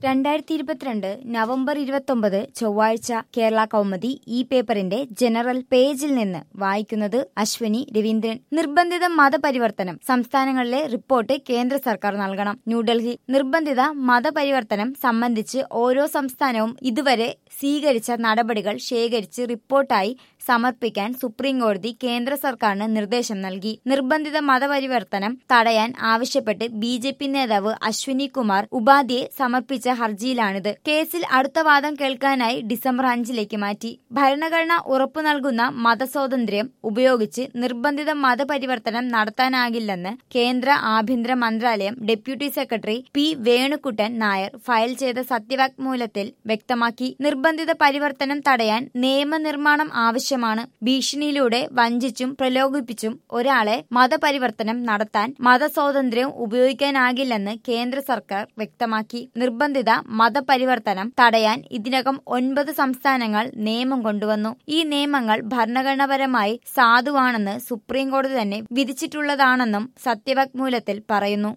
രണ്ടായിരത്തി ഇരുപത്തിരണ്ട് നവംബർ ഇരുപത്തൊമ്പത് ചൊവ്വാഴ്ച കേരള കൗമുദി ഈ പേപ്പറിന്റെ ജനറൽ പേജിൽ നിന്ന് വായിക്കുന്നത് അശ്വനി രവീന്ദ്രൻ നിർബന്ധിത മതപരിവർത്തനം സംസ്ഥാനങ്ങളിലെ റിപ്പോർട്ട് കേന്ദ്ര സർക്കാർ നൽകണം ന്യൂഡൽഹി നിർബന്ധിത മതപരിവർത്തനം സംബന്ധിച്ച് ഓരോ സംസ്ഥാനവും ഇതുവരെ സ്വീകരിച്ച നടപടികൾ ശേഖരിച്ച് റിപ്പോർട്ടായി സമർപ്പിക്കാൻ സുപ്രീംകോടതി കേന്ദ്ര സർക്കാരിന് നിർദ്ദേശം നൽകി നിർബന്ധിത മതപരിവർത്തനം തടയാൻ ആവശ്യപ്പെട്ട് ബി ജെ പി നേതാവ് അശ്വിനി കുമാർ ഉപാധ്യയെ സമർപ്പിച്ച ഹർജിയിലാണിത് കേസിൽ അടുത്ത വാദം കേൾക്കാനായി ഡിസംബർ അഞ്ചിലേക്ക് മാറ്റി ഭരണഘടന ഉറപ്പു നൽകുന്ന മതസ്വാതന്ത്ര്യം ഉപയോഗിച്ച് നിർബന്ധിത മതപരിവർത്തനം നടത്താനാകില്ലെന്ന് കേന്ദ്ര ആഭ്യന്തര മന്ത്രാലയം deputy secretary P Venukuttan Nair file ചെയ്ത സത്യവാങ്മൂലത്തിൽ വ്യക്തമാക്കി നിർബന്ധിത പരിവർത്തനം തടയാൻ നിയമനിർമ്മാണം ആവശ്യമാണ് ഭീഷണിയിലൂടെ വഞ്ചിച്ചും പ്രലോഭിപ്പിച്ചും ഒരാളെ മതപരിവർത്തനം നടത്താൻ മതസ്വാതന്ത്ര്യം ഉപയോഗിക്കാനാകില്ലെന്ന് കേന്ദ്ര സർക്കാർ വ്യക്തമാക്കി നിർബന്ധിത മതപരിവർത്തനം തടയാൻ ഇതിനകം ഒൻപത് സംസ്ഥാനങ്ങൾ നിയമം കൊണ്ടുവന്നു ഈ നിയമങ്ങൾ ഭരണഘടനാപരമായി സാധുവാണെന്ന് സുപ്രീംകോടതി തന്നെ വിധിച്ചിട്ടുള്ളതാണെന്നും സത്യവാങ്മൂലത്തിൽ പറയുന്നു